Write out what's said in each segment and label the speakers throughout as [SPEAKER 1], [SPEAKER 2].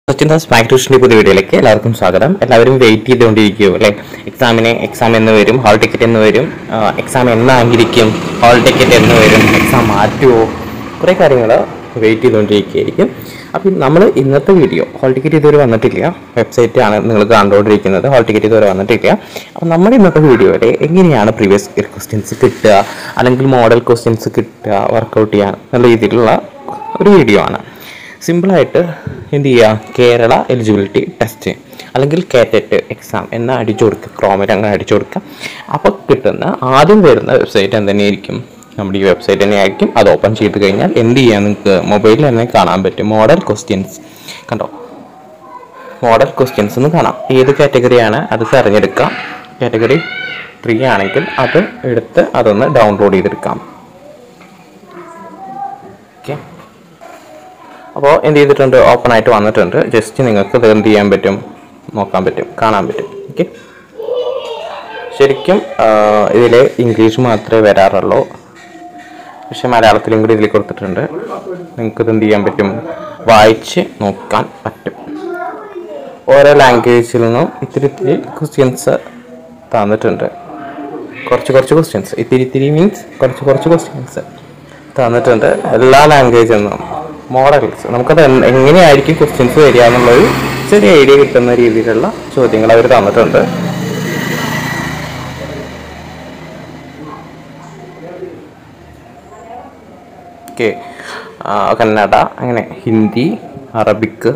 [SPEAKER 1] Sachin Das Mac ട്യൂഷൻ്റെ പുതിയ വീഡിയോയിലേക്ക് എല്ലാവർക്കും സ്വാഗതം എല്ലാവരും വെയിറ്റ് ചെയ്തുകൊണ്ടിരിക്കുമോ അല്ലേ എക്സാമിന് എക്സാം എന്ന് വരും ഹാൾ ടിക്കറ്റ് എന്ന് വരും എക്സാം എന്നായിരിക്കും ഹാൾ ടിക്കറ്റ് എന്ന് വരും എക്സാം മാറ്റുമോ കുറേ കാര്യങ്ങൾ വെയിറ്റ് ചെയ്തുകൊണ്ടിരിക്കുകയായിരിക്കും അപ്പം നമ്മൾ ഇന്നത്തെ വീഡിയോ ഹാൾ ടിക്കറ്റ് ഇതുവരെ വന്നിട്ടില്ല വെബ്സൈറ്റ് ആണ് നിങ്ങൾ കണ്ടുകൊണ്ടിരിക്കുന്നത് ഹാൾ ടിക്കറ്റ് ഇതുവരെ വന്നിട്ടില്ല അപ്പം നമ്മുടെ ഇന്നത്തെ വീഡിയോയിൽ എങ്ങനെയാണ് പ്രീവിയസ് ഇയർ ക്വസ്റ്റ്യൻസ് കിട്ടുക അല്ലെങ്കിൽ മോഡൽ ക്വസ്റ്റ്യൻസ് കിട്ടുക വർക്കൗട്ട് ചെയ്യാൻ നല്ല രീതിയിലുള്ള ഒരു വീഡിയോ ആണ് സിമ്പിളായിട്ട് എന്ത് ചെയ്യുക കേരള എലിജിബിലിറ്റി ടെസ്റ്റ് അല്ലെങ്കിൽ കാറ്ററ്റ് എക്സാം എന്ന് അടിച്ചു കൊടുക്കുക ക്രോമിൽ അങ്ങനെ അടിച്ചു കൊടുക്കുക അപ്പോൾ കിട്ടുന്ന ആദ്യം വരുന്ന വെബ്സൈറ്റ് എന്തുതന്നെയായിരിക്കും നമ്മുടെ ഈ വെബ്സൈറ്റ് തന്നെയായിരിക്കും അത് ഓപ്പൺ ചെയ്ത് കഴിഞ്ഞാൽ എന്ത് ചെയ്യാൻ നിങ്ങൾക്ക് മൊബൈലിൽ തന്നെ കാണാൻ പറ്റും മോഡൽ ക്വസ്റ്റ്യൻസ് കണ്ടോ മോഡൽ ക്വസ്റ്റ്യൻസ് എന്ന് കാണാം ഏത് കാറ്റഗറിയാണ് അത് തിരഞ്ഞെടുക്കാം കാറ്റഗറി ത്രീ ആണെങ്കിൽ അത് എടുത്ത് അതൊന്ന് ഡൗൺലോഡ് ചെയ്തെടുക്കാം ഓക്കെ അപ്പോൾ എന്ത് ചെയ്തിട്ടുണ്ട് ഓപ്പൺ ആയിട്ട് വന്നിട്ടുണ്ട് ജസ്റ്റ് നിങ്ങൾക്ക് ഇത് എന്ത് ചെയ്യാൻ പറ്റും നോക്കാൻ പറ്റും കാണാൻ പറ്റും ഓക്കെ ശരിക്കും ഇതിൽ ഇംഗ്ലീഷ് മാത്രമേ വരാറുള്ളൂ പക്ഷെ മലയാളത്തിലും കൂടി ഇതിൽ കൊടുത്തിട്ടുണ്ട് നിങ്ങൾക്ക് ഇത് എന്ത് ചെയ്യാൻ പറ്റും വായിച്ച് നോക്കാൻ പറ്റും ഓരോ ലാംഗ്വേജിൽ നിന്നും ഇത്തിരി ഇത്തിരി ക്വസ്റ്റ്യൻസ് തന്നിട്ടുണ്ട് കുറച്ച് കുറച്ച് ക്വസ്റ്റ്യൻസ് ഇത്തിരി ഇത്തിരി മീൻസ് കുറച്ച് കുറച്ച് ക്വസ്റ്റ്യൻസ് തന്നിട്ടുണ്ട് എല്ലാ ലാംഗ്വേജിൽ നിന്നും മോഡൽസ് നമുക്കത് എൻ- എങ്ങനെയായിരിക്കും ക്വസ്റ്റ്യൻസ് വരിക എന്നുള്ളൊരു ചെറിയ ഐഡിയ കിട്ടുന്ന രീതിയിലുള്ള ചോദ്യങ്ങൾ അവർ തന്നിട്ടുണ്ട് ഓക്കെ കന്നഡ അങ്ങനെ Hindi Arabic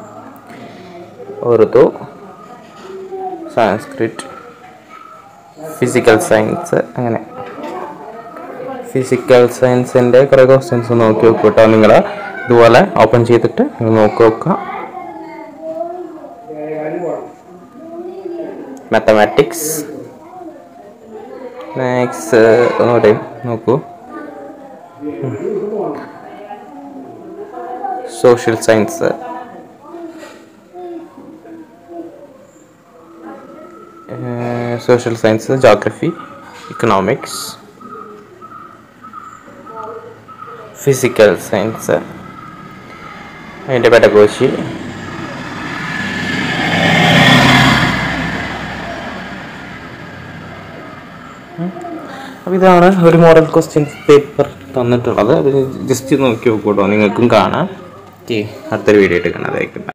[SPEAKER 1] Urdu Sanskrit physical science അങ്ങനെ ഫിസിക്കൽ സയൻസിൻ്റെ കുറേ ക്വസ്റ്റ്യൻസ് നോക്കി നോക്കൂ കേട്ടോ നിങ്ങൾ ഇതുപോലെ ഓപ്പൺ ചെയ്തിട്ട് നിങ്ങൾ നോക്കി നോക്കുക മാത്തമാറ്റിക്സ് മാത്സ് ഒന്നുകൂടെ നോക്കൂ social science social science geography economics physical science അതിൻ്റെ പെഡഗോജി അപ്പോൾ ഇതാണ് ഒരു മോഡൽ ക്വസ്റ്റ്യൻ പേപ്പർ തന്നിട്ടുള്ളത് അത് ജസ്റ്റ് നോക്കി നോക്കൂട്ടോ നിങ്ങൾക്കും കാണാം ഓക്കെ അടുത്തൊരു വീഡിയോ ആയിട്ട് കാണാതായിരിക്കും